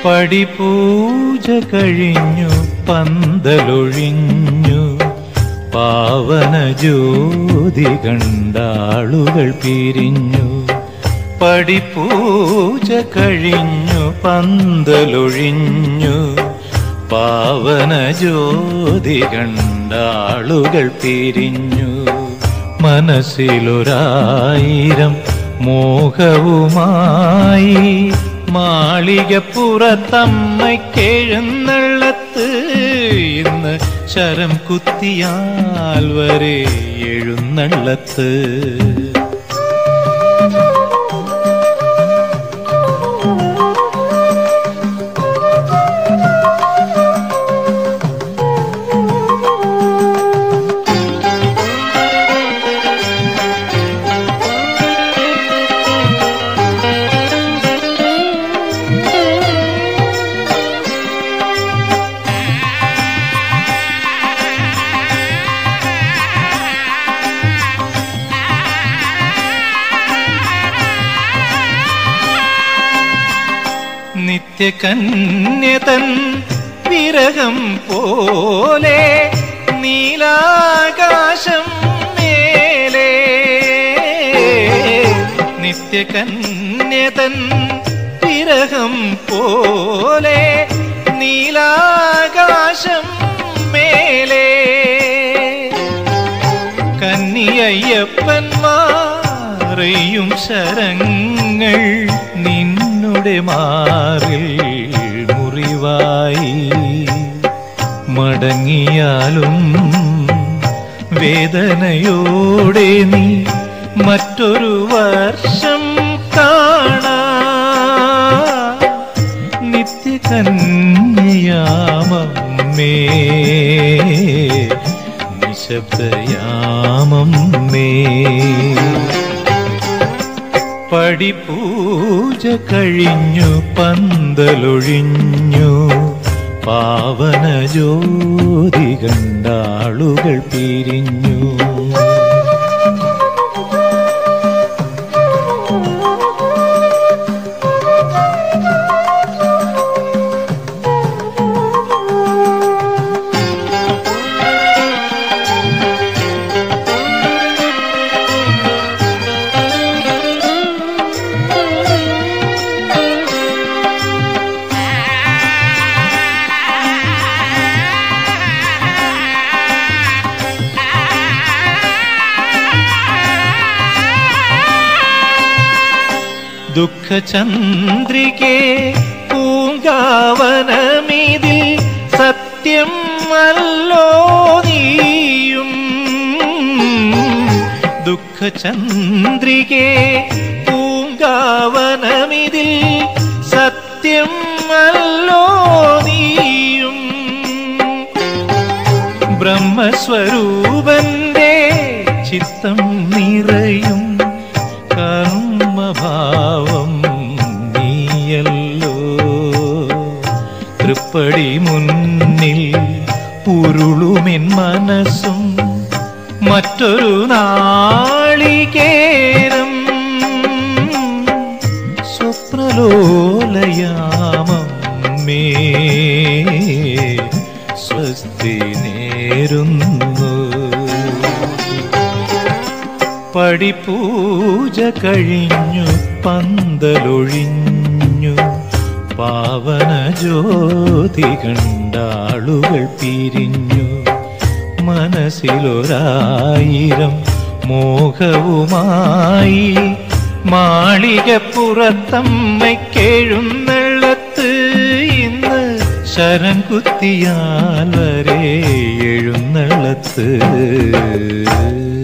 പടിപൂജ കഴിഞ്ഞു പന്തലൊഴിഞ്ഞു പാവന ജ്യോതി കണ്ടാളുകൾ പിരിഞ്ഞു പടിപൂജ കഴിഞ്ഞു പന്തലൊഴിഞ്ഞു പാവന ജ്യോതി കണ്ടാളുകൾ പിരിഞ്ഞു മനസ്സിലൊരായിരം മോഹവുമായി മാളികപ്പുറത്തമ്മയ്ക്കെഴുന്നള്ളത്ത് ഇന്ന് ശരം കുത്തിയാൽ വരെ എഴുന്നള്ളത്ത് നിത്യകന്യതൻ വിരഹം പോലെ നീലാകാശം മേലെ നിത്യകന്യതൻ വിരഹം പോലെ നീലാകാശം മേലെ കന്നിയയ്യപ്പന്മാരെയും ശരങ്ങൾ നിന്നുടെ മാറിൽ മുറിവായി മടങ്ങിയാലും വേദനയോടെ നീ മറ്റൊരു വർഷം കാണാ നിത്യകന്യയാമമ്മേ നിശബ്ദയാമമ്മേ പടിപൂജ കഴിഞ്ഞു പന്തലൊഴിഞ്ഞു പാവന ജ്യോതി കണ്ടാളുകൾ പിരിഞ്ഞു ദുഃഖചന്ദ്രികെ പൂങ്കാവനമിതിൽ സത്യം അല്ലോ നീയും ദുഃഖചന്ദ്രികെ പൂങ്കാവനമിതിൽ സത്യം അല്ലോ നീയും ബ്രഹ്മസ്വരൂപന്റെ ചിത്തം നിറയും കർമ്മഭാവം നീയല്ലോ തൃപ്പടി മുന്നിൽ ഉരുളുമെൻ മനസ്സും മറ്റൊരു നാളികേരം സ്വപ്നലോലയാമമ്മേ സ്വസ്തി നേരുന്നു പടിപൂജ കഴിഞ്ഞു പന്തലൊഴിഞ്ഞു പാവന ജ്യോതി കണ്ടാളുകൾ പിരിഞ്ഞു മനസ്സിലൊരായിരം മോഹവുമായി മാളികപ്പുറത്തമ്മയ്ക്കെഴുന്നള്ളത്ത് ഇന്ന് ശരം കുത്തിയാൽ വരെ എഴുന്നള്ളത്ത്